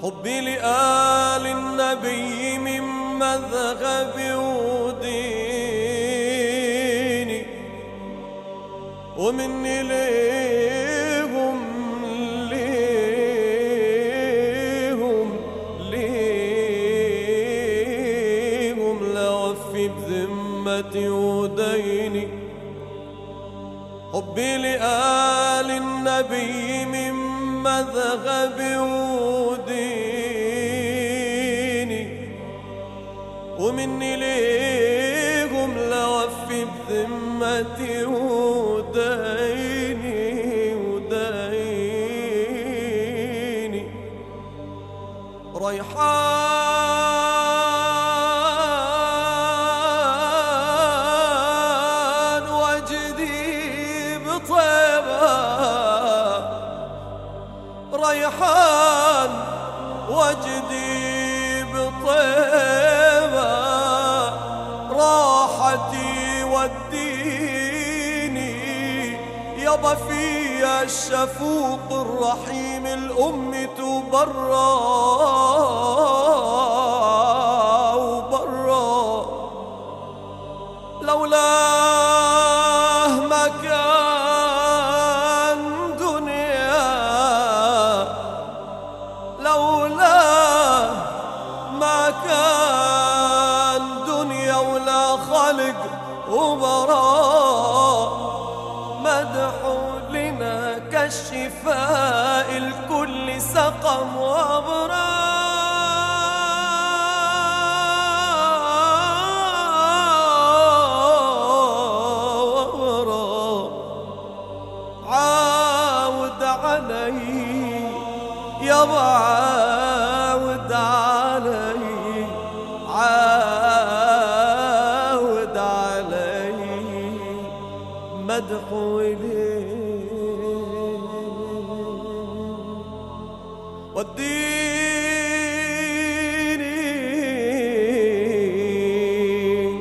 حبي لآل النبي من مذهب وديني ومني ليهم ليهم ليهم لوفي بذمتي وديني حبي لآل النبي من مذهب وديني ومني ليهم لوفي بذمتي وديني وديني ريحان وجدي بطيبة ريحان وجدي بطيبة راحتي وديني يابا فيا الشفوق الرحيم الأم تبرى وبرا لولاه ما كان دنيا لولاه ما كان دنيا ولا خلق وبراء مدح لنا كالشفاء الكل سقم وبراء عاود علي يا عاود علي عاود علي مدح وديني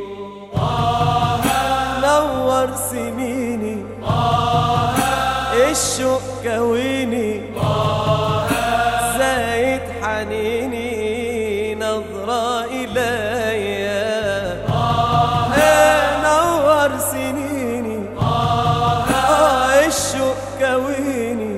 نور سنيني الشوق كويني زايد حنيني نظرة إليا إيه نور سنيني آه الشوق كويني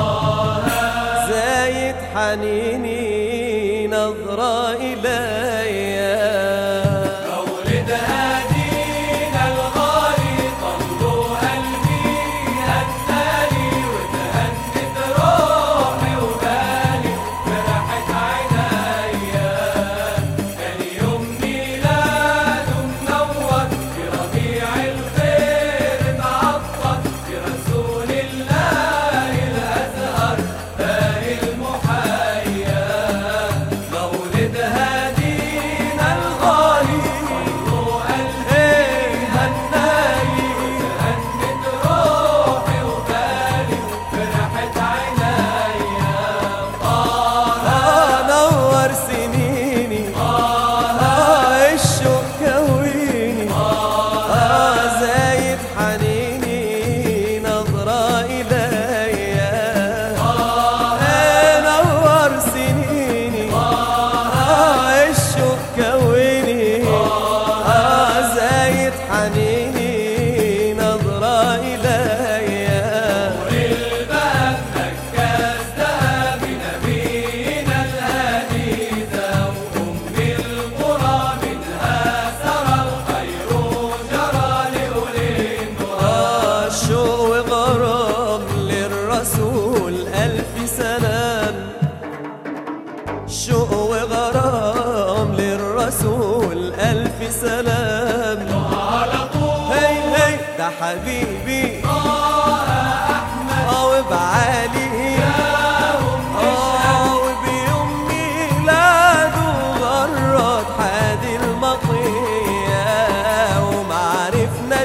زايد حنيني نظرة إليا مولد هدينا الغالي طلوا قلبي هداني وتهنت روحي وبالي فرحت عينيا كان يوم ميلاده منور في ربيع الخير معطر في رسول الله الازهر باقي المحيا مولد هدينا الغالي طلوا قلبي هداني هنت روحي وبالي فرحت عينيا آه نور سنيني آه الشوق كويني آه زايد حنيني نظرة إليا آه نور سنيني آه الشوق كويني آه زايد حنيني نظرة إليا الباب نكاس ذهب نبينا الهادي ذا وأم القرى منها سرى الخير جرى لأولي آه شوق وغرام للرسول ألف سلام شوق وغرام للرسول ألف سلام على طول هي هي ده حبيبي آه وبعالي آه وبيوم ميلاده غرد حادي المطية ومعرفنا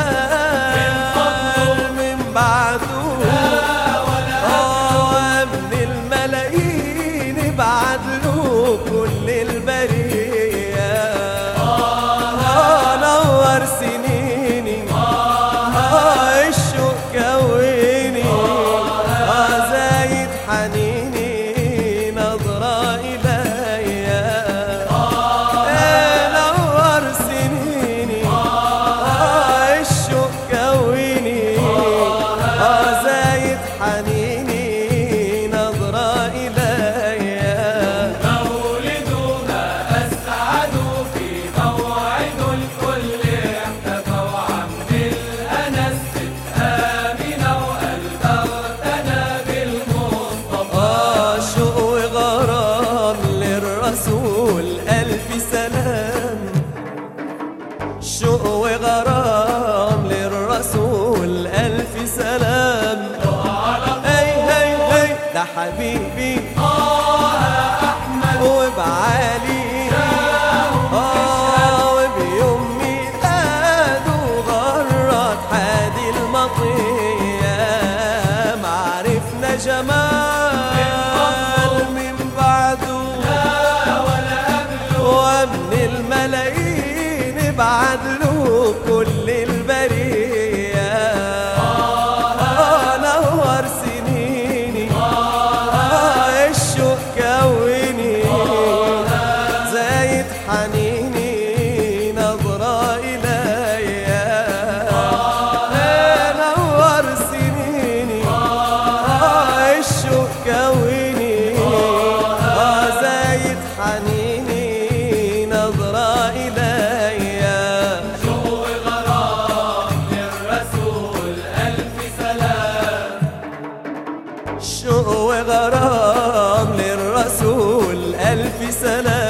جمال من بعده آه ابن الملايين بعد له كل البرية آه نور سنيني آه حنيني نظرة إليا مولدنا أسعد في موعد الكل احتفوا عمد الأنس آمنة وقلب اغتنى بالمصطفى آه شوق وغرام للرسول ألف سلام شوق وغرام للرسول ألف سلام هي هي هي ده حبيبي وبعالي آه وبيوم ميلاده غرد حادي المطية معرفنا جمال من بعده ومن الملايين بعد له كل البرية آه نور سنيني آه الشوق كوني زايد حنيني نظرة إليا آه نور سنيني آه الشوق كوني آه زايد حنيني نظرة إليا شوق غرام للرسول ألف سلام شوق وغرام للرسول ألف سلام